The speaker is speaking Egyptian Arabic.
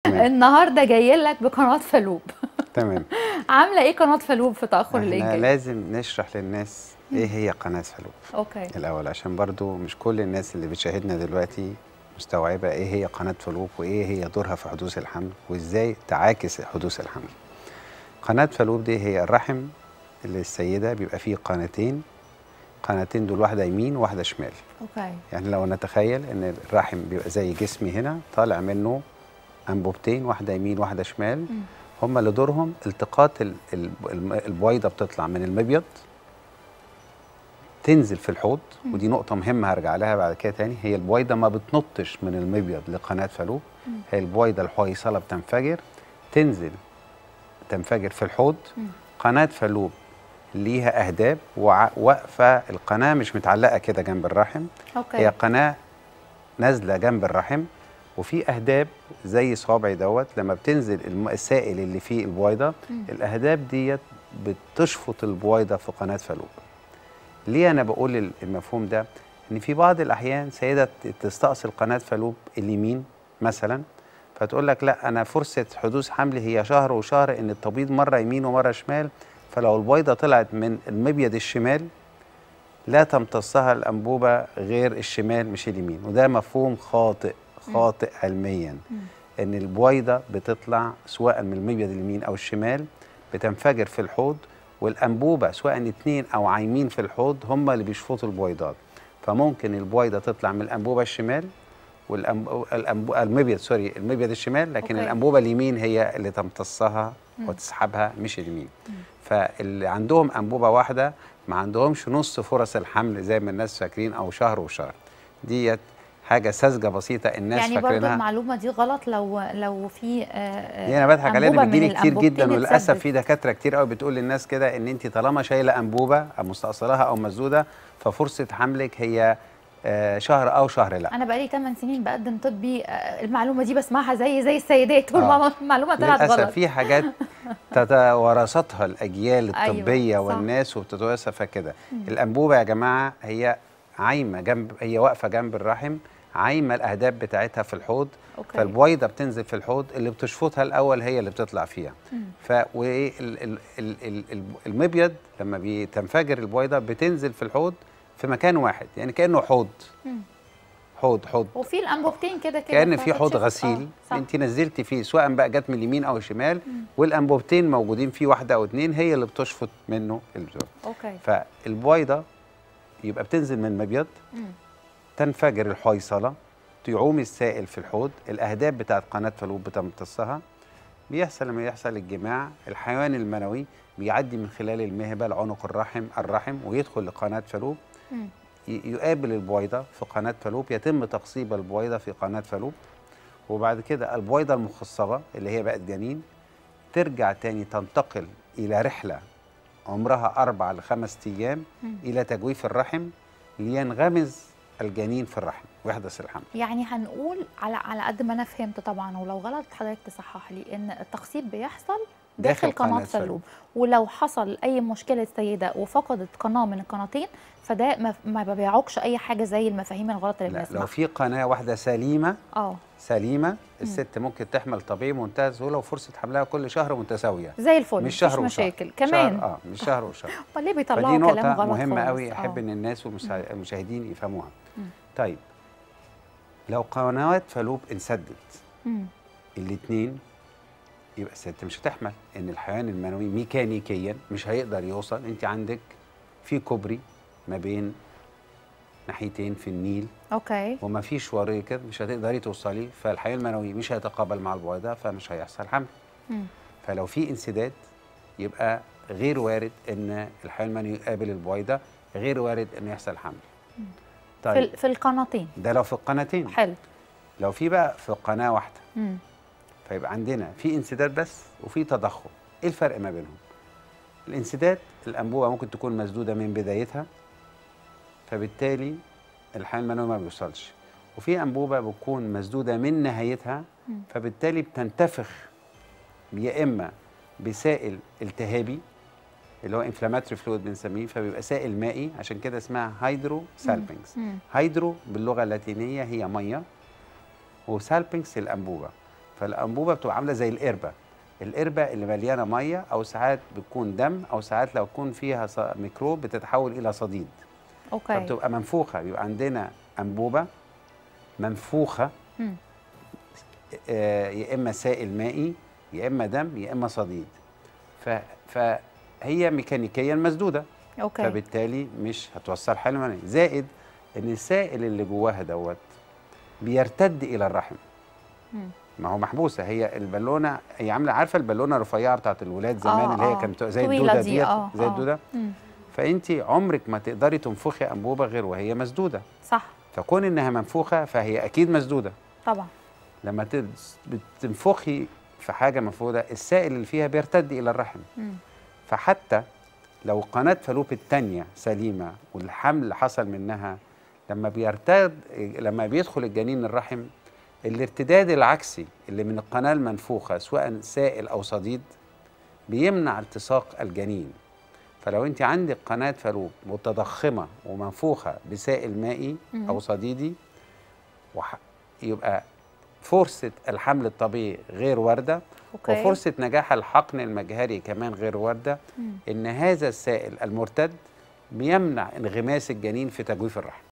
تمام النهارده جاي لك بقناه فالوب تمام عامله ايه قناه فالوب في تاخر احنا الانجاب لازم نشرح للناس ايه هي قناه فالوب اوكي الاول عشان برضو مش كل الناس اللي بتشاهدنا دلوقتي مستوعبه ايه هي قناه فالوب وايه هي دورها في حدوث الحمل وازاي تعاكس حدوث الحمل قناه فالوب دي هي الرحم اللي السيده بيبقى فيه قناتين قناتين دول واحده يمين وواحده شمال اوكي يعني لو نتخيل ان الرحم بيبقى زي جسمي هنا طالع منه انبوبتين واحده يمين واحده شمال هم اللي دورهم التقاط ال- ال- الم- البويضه بتطلع من المبيض تنزل في الحوض ودي نقطه مهمه هرجع لها بعد كده تاني هي البويضه ما بتنطش من المبيض لقناه فالوب هي البويضه الحويصله بتنفجر تنزل تنفجر في الحوض قناه فالوب ليها اهداب وع- واقفه القناه مش متعلقه كده جنب الرحم اوكي هي قناه نازله جنب الرحم وفي اهداب زي صابعي دوت لما بتنزل الم- السائل اللي فيه البويضه الاهداب ديت بتشفط البويضه في قناه فالوب ليه انا بقول ال- المفهوم ده ان في بعض الاحيان سيده ت- تستأصل قناه فالوب اليمين مثلا فتقول لك لا انا فرصه حدوث حمل هي شهر وشهر ان التبيض مره يمين ومره شمال فلو البويضه طلعت من المبيض الشمال لا تمتصها الأنبوبة غير الشمال مش اليمين وده مفهوم خاطئ خاطئ علميا ان البويضة بتطلع سواء من المبيض اليمين او الشمال بتنفجر في الحوض والأنبوبة سواء اتنين او عايمين في الحوض هم اللي بيشفطوا البويضات فممكن البويضة تطلع من الأنبوبة الشمال والأنبو... المبيض سوري المبيض الشمال لكن أوكي. الأنبوبة اليمين هي اللي تمتصها وتسحبها مش اليمين فاللي عندهم أنبوبة واحدة ما عندهمش نص فرص الحمل زي ما الناس فاكرين أو شهر وشهر ديت حاجة ساذجة بسيطة الناس يعني برضو فاكرينها المعلومه دي غلط لو لو في آه، آه، دي انا بضحك عليها أنبوبة ان بتجيلي من كتير جدا الأنبوبتين وللاسف اتسدت. في دكاتره كتير قوي بتقول للناس كده ان انت طالما شايله انبوبه او مستأصلها او مسدوده ففرصه حملك هي آه، شهر او شهر لا انا بقالي 8 سنين بقدم طبي آه، المعلومه دي بسمعها زي زي السيدات آه. والمعلومه طلعت للاسف غلط في حاجات تتوارثتها الاجيال أيوة، الطبيه صح. والناس وبتتوارثها كده الانبوبه يا جماعه هي عايمه جنب هي واقفه جنب الرحم عايمه الاهداب بتاعتها في الحوض أوكي. فالبويضه بتنزل في الحوض اللي بتشفطها الاول هي اللي بتطلع فيها ف وال- ال- ال- ال- ال- ال- المبيض لما بتنفجر البويضه بتنزل في الحوض في مكان واحد يعني كانه حوض حوض حوض وفي الانبوبتين كده كده كان في حوض فبتشوف- غسيل آه، صح. انت نزلتي فيه سواء بقى جت من اليمين او الشمال والانبوبتين موجودين فيه واحده او اتنين هي اللي بتشفط منه البذور اوكي فالبويضه يبقى بتنزل من المبيض مم. تنفجر الحويصله تعوم السائل في الحوض الاهداب بتاعت قناه فالوب بتمتصها بيحصل لما يحصل الجماع الحيوان المنوي بيعدي من خلال المهبه لعنق الرحم الرحم ويدخل لقناه فالوب مم. ي- يقابل البويضه في قناه فالوب يتم تقصيب البويضه في قناه فالوب وبعد كده البويضه المخصبه اللي هي بقت جنين ترجع تاني تنتقل الى رحله عمرها اربع لخمس ايام الى تجويف الرحم لينغمز الجنين في الرحم ويحدث الحمل يعني هنقول على على قد ما انا فهمت طبعا ولو غلط حضرتك تصحح لي ان التخصيب بيحصل داخل, داخل قناه قناة فالوب. فالوب ولو حصل اي مشكله سيده وفقدت قناه من القناتين فده ما, ما بيعوقش اي حاجه زي المفاهيم الغلط اللي لا لو بنسمعها في قناه واحده سليمه اه سليمه الست ممكن تحمل طبيعي بمنتهى السهوله وفرصه حملها كل شهر متساويه زي الفل مش شهر مفيش وشهر مشاكل كمان شهر اه مش شهر وشهر امال ليه فدي بيطلعوا كلام نقطة غلط مهمة خالص؟ قوي آه. أحب إن الناس والمشاهدين يفهموها. طيب لو قنوات فالوب انسدت مم. الاتنين يبقى الست مش هتحمل ان الحيوان المنوي ميكانيكيا مش هيقدر يوصل انت عندك في كوبري ما بين ناحيتين في النيل اوكي وما فيش وريكر مش هتقدري توصلي فالحيوان المنوي مش هيتقابل مع البويضه فمش هيحصل حمل مم. فلو في انسداد يبقى غير وارد ان الحيوان المنوي يقابل البويضه غير وارد انه يحصل حمل في, طيب ال- في القناتين ده لو في القناتين حلو لو في بقى في قناه واحده مم. فيبقى عندنا في انسداد بس وفي تضخم ايه الفرق ما بينهم الانسداد الانبوبه ممكن تكون مسدوده من بدايتها فبالتالي الحيوان المنوي ما بيوصلش وفي انبوبه بتكون مسدوده من نهايتها فبالتالي بتنتفخ يا اما بسائل التهابي اللي هو انفلاماتوري فلويد بنسميه فبيبقى سائل مائي عشان كده اسمها هيدرو سالبنجز مم. هيدرو باللغه اللاتينيه هي ميه وسالبنجز الانبوبه فالانبوبه بتبقى عامله زي القربه القربه اللي مليانه ميه او ساعات بتكون دم او ساعات لو يكون فيها ص- ميكروب بتتحول الى صديد اوكي فبتبقى منفوخه بيبقى عندنا انبوبه منفوخه مم. آه، يا اما سائل مائي يا اما دم يا اما صديد ف فهي ميكانيكيا مسدوده اوكي فبالتالي مش هتوصل حل مناعي زائد ان السائل اللي جواها دوت بيرتد الى الرحم مم. ما هو محبوسه هي البالونه هي عامله عارفه البالونه الرفيعه بتاعت الولاد زمان آه، اللي هي آه. كانت زي طويلة الدوده دي، ديت آه، زي آه. الدوده مم. فانت عمرك ما تقدري تنفخي انبوبه غير وهي مسدوده صح فكون انها منفوخه فهي اكيد مسدوده طبعا لما تد- بتنفخي في حاجه منفوده السائل اللي فيها بيرتد الى الرحم مم. فحتى لو قناة فالوب التانية سليمة والحمل حصل منها لما بيرتد لما بيدخل الجنين الرحم الارتداد العكسي اللي من القناة المنفوخة سواء سائل أو صديد بيمنع التصاق الجنين فلو انت عندك قناة فالوب متضخمة ومنفوخة بسائل مائي مم. أو صديدي وح... يبقى فرصة الحمل الطبيعي غير واردة اوكي وفرصة نجاح الحقن المجهري كمان غير واردة مم. إن هذا السائل المرتد بيمنع انغماس الجنين في تجويف الرحم